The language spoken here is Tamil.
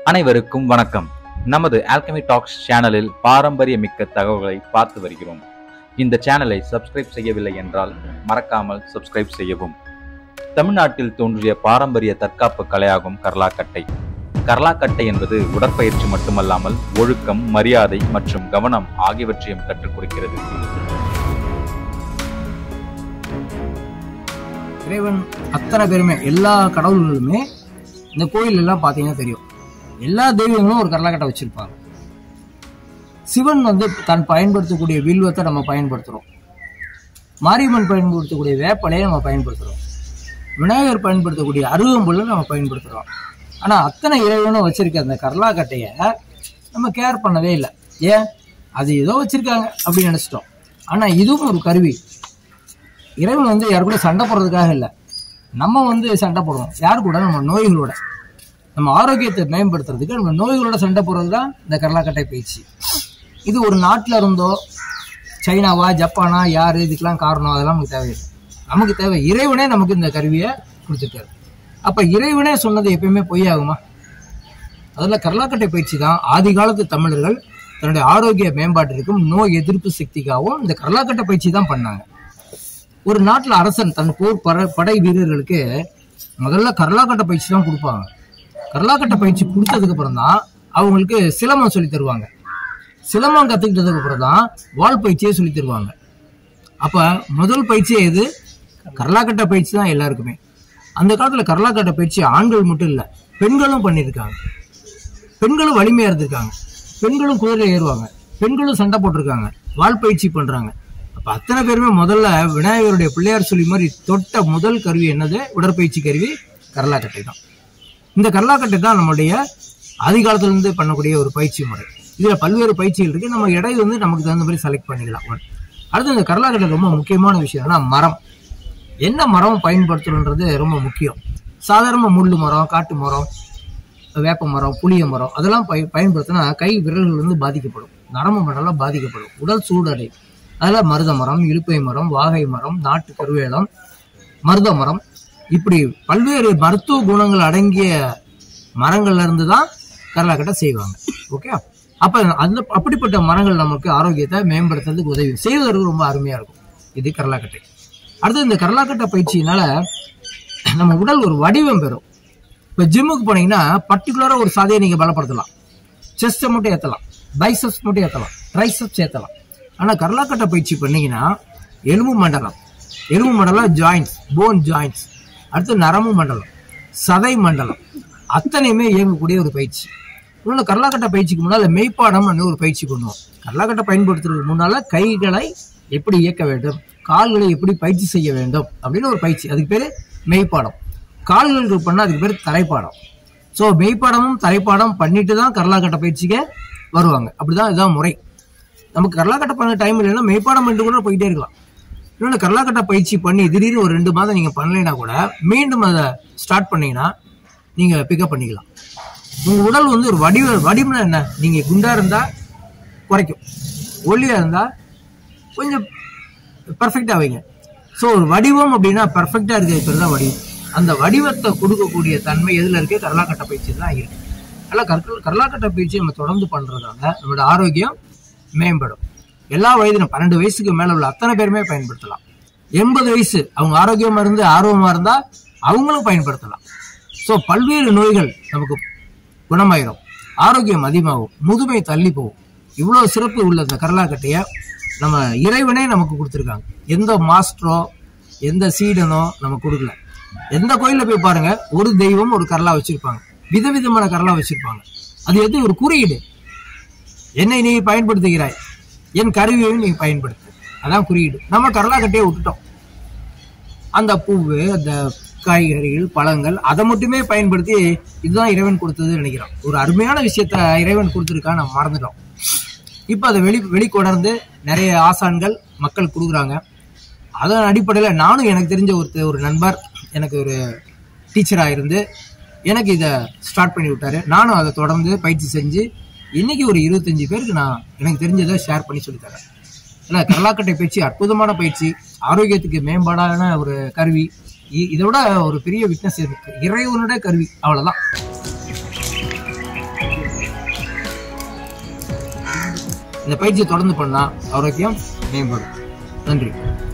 அனைவருக்கும் வணக்கம் நமது ஆல்கமி டாக்ஸ் சேனலில் பாரம்பரிய மிக்க தகவல்களை பார்த்து வருகிறோம் இந்த சேனலை சப்ஸ்கிரைப் செய்யவில்லை என்றால் மறக்காமல் சப்ஸ்கிரைப் செய்யவும் தமிழ்நாட்டில் தோன்றிய பாரம்பரிய தற்காப்பு கலையாகும் கர்லாக்கட்டை கர்லாக்கட்டை என்பது உடற்பயிற்சி மட்டுமல்லாமல் ஒழுக்கம் மரியாதை மற்றும் கவனம் ஆகியவற்றையும் கற்றுக் கொடுக்கிறது இறைவன் அத்தனை பேருமே எல்லா கடவுள்களுமே இந்த கோயில் எல்லாம் பார்த்தீங்கன்னா தெரியும் எல்லா தெய்வங்களும் ஒரு கரலாக்கட்டை வச்சிருப்பாங்க சிவன் வந்து தான் பயன்படுத்தக்கூடிய வில்வத்தை நம்ம பயன்படுத்துகிறோம் மாரியம்மன் பயன்படுத்தக்கூடிய வேப்பலையை நம்ம பயன்படுத்துகிறோம் விநாயகர் பயன்படுத்தக்கூடிய அருகம்புல்லை நம்ம பயன்படுத்துகிறோம் ஆனால் அத்தனை இறைவனும் வச்சிருக்க அந்த கரலாக்கட்டையை நம்ம கேர் பண்ணவே இல்லை ஏன் அது ஏதோ வச்சிருக்காங்க அப்படின்னு நினச்சிட்டோம் ஆனால் இதுவும் ஒரு கருவி இறைவன் வந்து யாரு கூட சண்டை போடுறதுக்காக இல்லை நம்ம வந்து சண்டை போடுறோம் யார் கூட நம்ம நோய்களோட நம்ம ஆரோக்கியத்தை மேம்படுத்துறதுக்கு நம்ம நோய்களோட சண்டை போடுறது தான் இந்த கரலாக்கட்டை பயிற்சி இது ஒரு நாட்டில் இருந்தோ சைனாவா ஜப்பானா யார் இதுக்கெல்லாம் காரணம் அதெல்லாம் நமக்கு தேவையில்லை நமக்கு தேவை இறைவனே நமக்கு இந்த கருவியை கொடுத்துருக்காரு அப்போ இறைவனே சொன்னது எப்பயுமே பொய்யாகுமா அதில் கரலாக்கட்டை பயிற்சி தான் ஆதி காலத்து தமிழர்கள் தன்னுடைய ஆரோக்கிய மேம்பாட்டிற்கும் நோய் எதிர்ப்பு சக்திக்காகவும் இந்த கரலாக்கட்டை பயிற்சி தான் பண்ணாங்க ஒரு நாட்டில் அரசன் தன் போர் பட படை வீரர்களுக்கு முதல்ல கரலாக்கட்டை பயிற்சி தான் கொடுப்பாங்க கரலாக்கட்டை பயிற்சி கொடுத்ததுக்கு அப்புறம் தான் அவங்களுக்கு சிலம்பம் சொல்லி தருவாங்க சிலம்பம் கத்துக்கிட்டதுக்கு அப்புறம் தான் வால் பயிற்சியே சொல்லி தருவாங்க அப்ப முதல் பயிற்சியே எது கரலாக்கட்டை பயிற்சி தான் எல்லாருக்குமே அந்த காலத்துல கரலாக்கட்டை பயிற்சி ஆண்கள் மட்டும் இல்ல பெண்களும் பண்ணியிருக்காங்க பெண்களும் வலிமையா இருந்திருக்காங்க பெண்களும் குதிரை ஏறுவாங்க பெண்களும் சண்டை போட்டிருக்காங்க வால் பயிற்சி பண்றாங்க அப்ப அத்தனை பேருமே முதல்ல விநாயகருடைய பிள்ளையார் சொல்லி மாதிரி தொட்ட முதல் கருவி என்னது உடற்பயிற்சி கருவி கரலாக்கட்டை தான் இந்த கரலாக்கட்டை தான் நம்மளுடைய ஆதிகாலத்துல இருந்து பண்ணக்கூடிய ஒரு பயிற்சி முறை இதுல பல்வேறு பயிற்சிகள் இருக்கு நம்ம இடை வந்து நமக்கு தகுந்த மாதிரி செலக்ட் பண்ணிக்கலாம் one. அடுத்து இந்த கரலாக்கட்டை ரொம்ப முக்கியமான விஷயம் என்னன்னா மரம் என்ன மரம் பயன்படுத்தணுன்றது ரொம்ப முக்கியம் சாதாரண முள்ளு மரம் காட்டு மரம் வேப்ப மரம் புளிய மரம் அதெல்லாம் பய பயன்படுத்தினா கை விரல்கள் வந்து பாதிக்கப்படும் நரம்பு மண்டலம் பாதிக்கப்படும் உடல் சூடடையும் அதில் மருத மரம் இலுப்பை மரம் வாகை மரம் நாட்டு கருவேலம் மருத மரம் இப்படி பல்வேறு மருத்துவ குணங்கள் அடங்கிய மரங்கள்ல இருந்து தான் கரலாக்கட்டை செய்வாங்க ஓகே அப்ப அந்த அப்படிப்பட்ட மரங்கள் நமக்கு ஆரோக்கியத்தை மேம்படுத்துறதுக்கு உதவி செய்வதற்கு ரொம்ப அருமையா இருக்கும் இது கரலாக்கட்டை அடுத்து இந்த கரலாக்கட்டை பயிற்சியினால நம்ம உடல் ஒரு வடிவம் பெறும் இப்போ ஜிம்முக்கு போனீங்கன்னா பர்டிகுலரா ஒரு சாதையை நீங்க பலப்படுத்தலாம் செஸ்ட்டை மட்டும் ஏற்றலாம் பைசப்ஸ் மட்டும் ஏற்றலாம் ட்ரைசப்ஸ் ஏற்றலாம் ஆனால் கரலாக்கட்டை பயிற்சி பண்ணீங்கன்னா எலும்பு மண்டலம் எலும்பு மண்டலம் ஜாயின்ஸ் போன் ஜாயின்ஸ் அடுத்து நரம்பு மண்டலம் சதை மண்டலம் அத்தனையுமே இயங்கக்கூடிய ஒரு பயிற்சி இன்னொன்று கரலாக்கட்டை பயிற்சிக்கு முன்னால் மெய்ப்பாடம் ஒரு பயிற்சி பண்ணுவோம் கரலாக்கட்டை பயன்படுத்துறதுக்கு முன்னால கைகளை எப்படி இயக்க வேண்டும் கால்களை எப்படி பயிற்சி செய்ய வேண்டும் அப்படின்னு ஒரு பயிற்சி அதுக்கு பேர் மெய்ப்பாடம் கால்களுக்கு பண்ணால் அதுக்கு பேர் தரைப்பாடம் ஸோ மெய்ப்பாடமும் தரைப்பாடம் பண்ணிட்டு தான் கரலாக்கட்டை பயிற்சிக்கு வருவாங்க அப்படிதான் இதுதான் முறை நமக்கு கரலாக்கட்டை பண்ண டைம் இல்லைன்னா மெய்ப்பாடம் பண்ணிட்டு கூட போயிட்டே இருக்கலாம் இன்னொன்று கரலாக்கட்டை பயிற்சி பண்ணி திடீர்னு ஒரு ரெண்டு மாதம் நீங்கள் பண்ணலைன்னா கூட மீண்டும் அதை ஸ்டார்ட் பண்ணீங்கன்னா நீங்கள் பிக்கப் பண்ணிக்கலாம் உங்கள் உடல் வந்து ஒரு வடிவ வடிவம்னா என்ன நீங்கள் குண்டா இருந்தால் குறைக்கும் ஒல்லியாக இருந்தால் கொஞ்சம் பர்ஃபெக்டாக வைங்க ஸோ ஒரு வடிவம் அப்படின்னா பர்ஃபெக்டாக இருக்கிறது பேர் தான் வடிவம் அந்த வடிவத்தை கொடுக்கக்கூடிய தன்மை எதில் இருக்கு கரலாக்கட்டை பயிற்சி தான் இருக்கு அதனால் கற்கள் கரலாக்கட்டை பயிற்சி நம்ம தொடர்ந்து பண்ணுறதால நம்மளோட ஆரோக்கியம் மேம்படும் எல்லா வயதிலும் பன்னெண்டு வயசுக்கு மேலே உள்ள அத்தனை பேருமே பயன்படுத்தலாம் எண்பது வயசு அவங்க ஆரோக்கியமாக இருந்து ஆர்வமாக இருந்தால் அவங்களும் பயன்படுத்தலாம் ஸோ பல்வேறு நோய்கள் நமக்கு குணமாயிரும் ஆரோக்கியம் அதிகமாகும் முதுமை தள்ளி போகும் இவ்வளோ சிறப்பு உள்ள இந்த கரலாக்கட்டையை நம்ம இறைவனே நமக்கு கொடுத்துருக்காங்க எந்த மாஸ்டரோ எந்த சீடனோ நம்ம கொடுக்கல எந்த கோயிலில் போய் பாருங்க ஒரு தெய்வம் ஒரு கரலா வச்சிருப்பாங்க விதவிதமான கரலா வச்சிருப்பாங்க அது எது ஒரு குறியீடு என்னை நீ பயன்படுத்துகிறாய் என் கருவியையும் நீ பயன்படுத்து அதான் குறியீடு நம்ம கரலாக்கட்டையை விட்டுட்டோம் அந்த பூவு அந்த காய்கறிகள் பழங்கள் அதை மட்டுமே பயன்படுத்தி இதுதான் இறைவன் கொடுத்ததுன்னு நினைக்கிறோம் ஒரு அருமையான விஷயத்த இறைவன் கொடுத்துருக்கா நம்ம மறந்துட்டோம் இப்போ அதை வெளி வெளிக்கொணர்ந்து நிறைய ஆசான்கள் மக்கள் கொடுக்குறாங்க அதன் அடிப்படையில் நானும் எனக்கு தெரிஞ்ச ஒருத்தர் ஒரு நண்பர் எனக்கு ஒரு டீச்சராக இருந்து எனக்கு இதை ஸ்டார்ட் பண்ணி விட்டாரு நானும் அதை தொடர்ந்து பயிற்சி செஞ்சு இன்னைக்கு ஒரு இருபத்தஞ்சு பேருக்கு நான் எனக்கு தெரிஞ்சதை ஷேர் பண்ணி சொல்லித்தரேன் ஏன்னா கரலாக்கட்டை பயிற்சி அற்புதமான பயிற்சி ஆரோக்கியத்துக்கு மேம்பாடான ஒரு கருவி இ- இதை விட ஒரு பெரிய விட்னஸ் இருக்கு இறைவனுடைய கருவி அவ்வளவுதான் இந்த பயிற்சியை தொடர்ந்து பண்ணா ஆரோக்கியம் மேம்படும் நன்றி